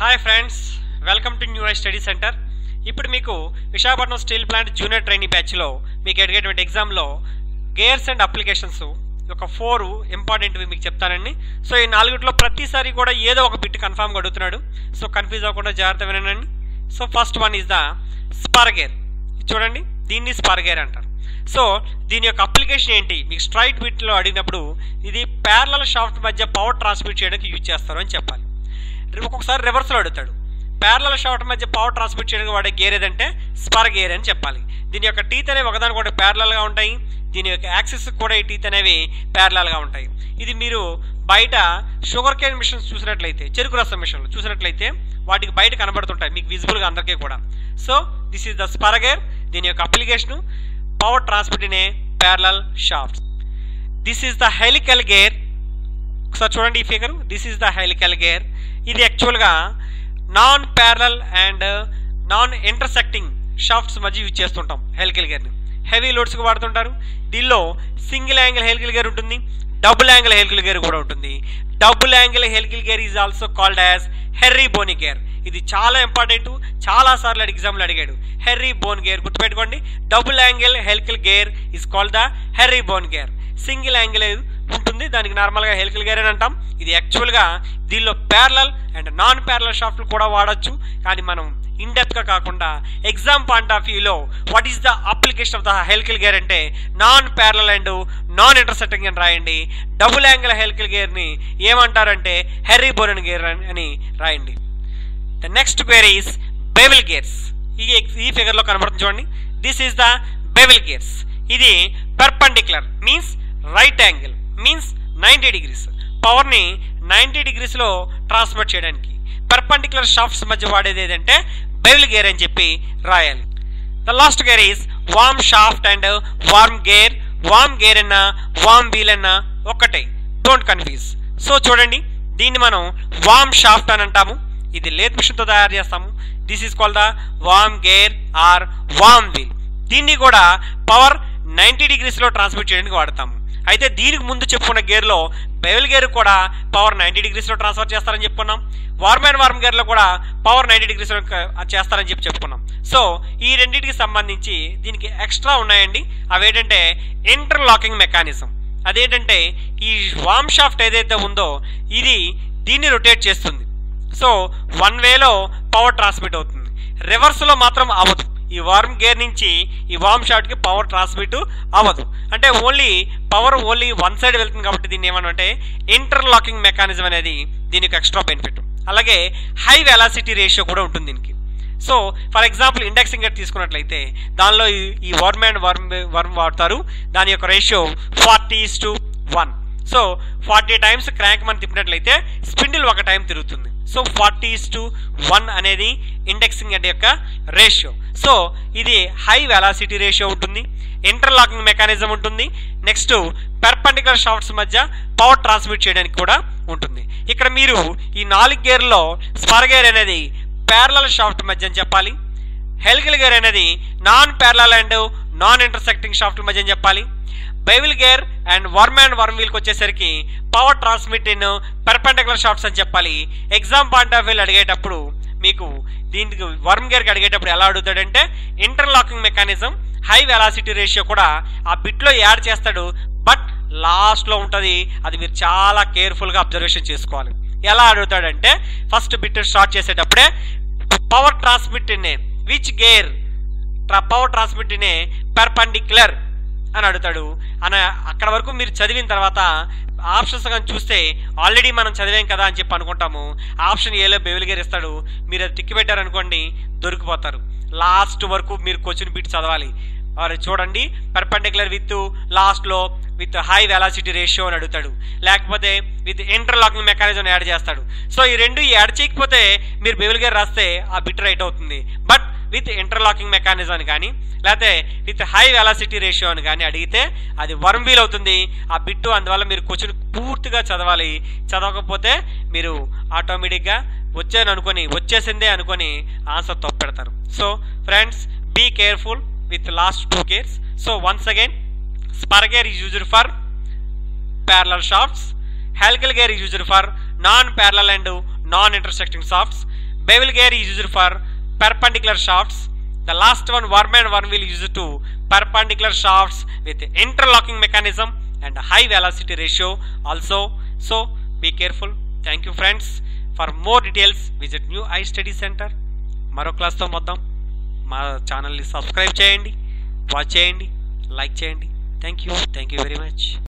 hi friends welcome to new study centre ఇప్పుడు మీకు Visakhapatnam steel plant junior training బ్యాచ్లో మీకు అడిగేటువంటి ఎగ్జామ్లో గేర్స్ అండ్ అప్లికేషన్స్ ఒక ఫోర్ ఇంపార్టెంట్వి మీకు చెప్తానండి సో ఈ నాలుగిట్లో ప్రతిసారి కూడా ఏదో ఒక బిట్ కన్ఫామ్గా అడుగుతున్నాడు సో కన్ఫ్యూజ్ అవ్వకుండా జాగ్రత్త వినండి so first one is the spur gear చూడండి దీన్ని స్పార్ గేర్ అంటారు సో దీని యొక్క అప్లికేషన్ ఏంటి మీకు స్ట్రైట్ బిట్లో అడిగినప్పుడు ఇది ప్యారలల్ షాఫ్ట్ మధ్య పవర్ ట్రాన్స్మిట్ చేయడానికి యూజ్ చేస్తారు అని చెప్పాలి ఒక్కొక్కసారి రివర్స్లో అడుగుతాడు ప్యారలల్ షాఫ్ట్ మధ్య పవర్ ట్రాన్స్మిట్ చేయడానికి వాడే గేర్ ఏదంటే స్పర్ గేర్ అని చెప్పాలి దీని యొక్క టీత్ అనేవి ఒకదానికి ఒకటి ప్యారలల్గా ఉంటాయి దీని యొక్క యాక్సెస్ కూడా ఈ టీత్ అనేవి ప్యారలల్గా ఉంటాయి ఇది మీరు బయట షుగర్ కేన్ మిషన్స్ చూసినట్లయితే చెరుకు రసం మిషన్లు చూసినట్లయితే వాటికి బయట కనబడుతుంటాయి మీకు విజిబుల్గా అందరికీ కూడా so this is the spur gear దీని యొక్క application power transmit in a parallel shafts this is the helical gear ఒకసారి చూడండి ఈ figure this is the helical gear ఇది యాక్చువల్గా non parallel and non intersecting shafts మధ్య యూజ్ చేస్తుంటాం helical గేర్ని హెవీ లోడ్స్కి వాడుతుంటారు దీనిలో సింగిల్ యాంగిల్ హెలికల్ గేర్ ఉంటుంది డబుల్ యాంగిల్ హెలికల్ గేర్ కూడా ఉంటుంది double angle helical gear is also called as హెర్రీ Boney gear ఇది చాలా ఇంపార్టెంట్ చాలా సార్లు ఎగ్జామ్లో అడిగాడు హెర్రీ బోన్ గేర్ గుర్తుపెట్టుకోండి double angle helical gear is called the herringbone gear single angle ఉంటుంది దానికి నార్మల్గా హెలికల్ గేర్ అని అంటాం ఇది యాక్చువల్గా దీనిలో ప్యారలల్ అండ్ నాన్ ప్యారలల్ షాఫ్ట్లు కూడా వాడచ్చు కానీ మనం ఇన్ గా కాకుండా ఎగ్జామ్ పాయింట్ ఆఫ్ వ్యూలో what is the application of the helical gear అంటే non parallel and non intersecting అని రాయండి డబుల్ యాంగిల్ హెలికల్ గేర్ని ఏమంటారంటే హెర్రీ బోరన్ గేర్ అని రాయండి the next gear is bevel gears ఈ ఈ ఫిగర్లో కనబడుతుంది చూడండి this is the bevel gears ఇది perpendicular means right angle means ninety degrees పవర్ని నైంటీ డిగ్రీస్లో ట్రాన్స్మిట్ చేయడానికి పర్పండిక్యులర్ షాఫ్ట్స్ మధ్య వాడేది ఏదంటే బెవిల్ గేర్ అని చెప్పి రాయాలి the last gear is worm shaft and worm gear worm gear అన్న వార్మ్ వీల్ అన్న ఒక్కటే డోంట్ కన్ఫ్యూజ్ సో చూడండి దీన్ని మనం వార్మ్ షాఫ్ట్ అని అంటాము ఇది లేత్ మిషన్తో తయారు చేస్తాము this is call the worm gear or worm wheel దీన్ని కూడా పవర్ నైంటీ డిగ్రీస్లో ట్రాన్స్మిట్ చేయడానికి వాడతాము అయితే దీనికి ముందు చెప్పుకున్న గేర్లో బెవెల్ గేర్ కూడా పవర్ నైంటీ డిగ్రీస్లో ట్రాన్స్ఫర్ చేస్తారని చెప్పుకున్నాం వార్మ్ అండ్ వార్మ్ గేర్లో కూడా పవర్ నైంటీ డిగ్రీస్లో చేస్తారని చెప్పి చెప్పుకున్నాం సో ఈ రెండింటికి సంబంధించి దీనికి ఎక్స్ట్రా ఉన్నాయండి అవేంటంటే ఇంటర్ లాకింగ్ మెకానిజం అదేంటంటే ఈ వామ్ షాఫ్ట్ ఏదైతే ఉందో ఇది దీన్ని రొటేట్ చేస్తుంది సో వన్ వేలో పవర్ ట్రాన్స్మిట్ అవుతుంది రివర్స్లో మాత్రం అవ్వదు ఈ వార్మ్ గేర్ నుంచి ఈ వార్మ్ షాట్కి పవర్ ట్రాన్స్మిట్ అవ్వదు అంటే only power only one side వెళ్తుంది కాబట్టి దీన్ని ఏమనంటే ఇంటర్ లాకింగ్ మెకానిజం అనేది దీనికి ఎక్స్ట్రా బెనిఫిట్ అలాగే హై వెలాసిటీ రేషియో కూడా ఉంటుంది దీనికి so for example indexing gear తీసుకున్నట్లయితే దానిలో ఈ వర్మ్ అండ్ వర్మ్ వర్మ్ వాడతారు దాని యొక్క ratio forty to one so forty times crank మనం తిప్పినట్లయితే స్పిండిల్ ఒక టైం తిరుగుతుంది సో ఫార్టీ టు వన్ అనేది ఇండెక్సింగ్ గేర్ యొక్క రేషియో సో ఇది హై వెలాసిటీ రేషియో ఉంటుంది ఇంటర్లాకింగ్ మెకానిజం ఉంటుంది నెక్స్ట్ పెర్పండికులర్ షాఫ్ట్స్ మధ్య పవర్ ట్రాన్స్మిట్ చేయడానికి కూడా ఉంటుంది ఇక్కడ మీరు ఈ నాలుగు గేర్లో స్పర్ గేర్ అనేది ప్యారలల్ షాఫ్ట్ మధ్య అని చెప్పాలి హెల్గిల్ గేర్ అనేది non parallel and non intersecting shaft మధ్య అని చెప్పాలి బైవిల్ gear and worm and worm వీల్కి వచ్చేసరికి power transmit in perpendicular shafts అని చెప్పాలి ఎగ్జామ్ పాయింట్ ఆఫ్ వ్యూలో అడిగేటప్పుడు మీకు దీనికి వర్మ్ గేర్కి అడిగేటప్పుడు ఎలా అడుగుతాడంటే interlocking mechanism high velocity ratio కూడా ఆ బిట్లో యాడ్ చేస్తాడు బట్ లాస్ట్లో ఉంటుంది అది మీరు చాలా కేర్ఫుల్గా అబ్జర్వేషన్ చేసుకోవాలి ఎలా అడుగుతాడంటే ఫస్ట్ బిట్ స్టార్ట్ చేసేటప్పుడే power transmit in which gear power transmit in perpendicular అని అడుగుతాడు అని అక్కడ వరకు మీరు చదివిన తర్వాత ఆప్షన్స్ కానీ చూస్తే ఆల్రెడీ మనం చదివాం కదా అని చెప్పి అనుకుంటాము ఆప్షన్ ఏలో బెవిల్ గేర్ ఇస్తాడు మీరు అది టిక్కి పెట్టారనుకోండి దొరికిపోతారు లాస్ట్ వరకు మీరు క్వశ్చన్ బిట్ చదవాలి వారు చూడండి పర్పెండిక్యులర్ విత్ లాస్ట్లో విత్ హై వెలాసిటీ రేషియో అని అడుగుతాడు లేకపోతే విత్ ఇంటర్లాకింగ్ మెకానిజం యాడ్ చేస్తాడు సో ఈ రెండు యాడ్ చేయకపోతే మీరు బెవిల్ గేర్ రాస్తే ఆ బిట్ రైట్ అవుతుంది బట్ విత్ ఇంటర్లాకింగ్ మెకానిజం అని కానీ లేకపోతే విత్ హై వెలాసిటీ రేషియో అని కానీ అడిగితే అది వర్మ్ వీల్ అవుతుంది ఆ బిట్టు అందువల్ల మీరు క్వశ్చన్ పూర్తిగా చదవాలి చదవకపోతే మీరు ఆటోమేటిక్గా వచ్చాను అనుకొని వచ్చేసిందే అనుకొని ఆన్సర్ తప్పు పెడతారు so friends be careful with last two gears so once again spur gear is used for parallel shafts helical gear is used for non parallel and non intersecting shafts bevel gear is used for perpendicular shafts the last one workman one will use to perpendicular shafts with interlocking mechanism and high velocity ratio also so be careful thank you friends for more details visit new i study center మరో క్లాస్తో మొత్తం మా ఛానల్ని subscribe చేయండి watch చేయండి like చేయండి thank you thank you very much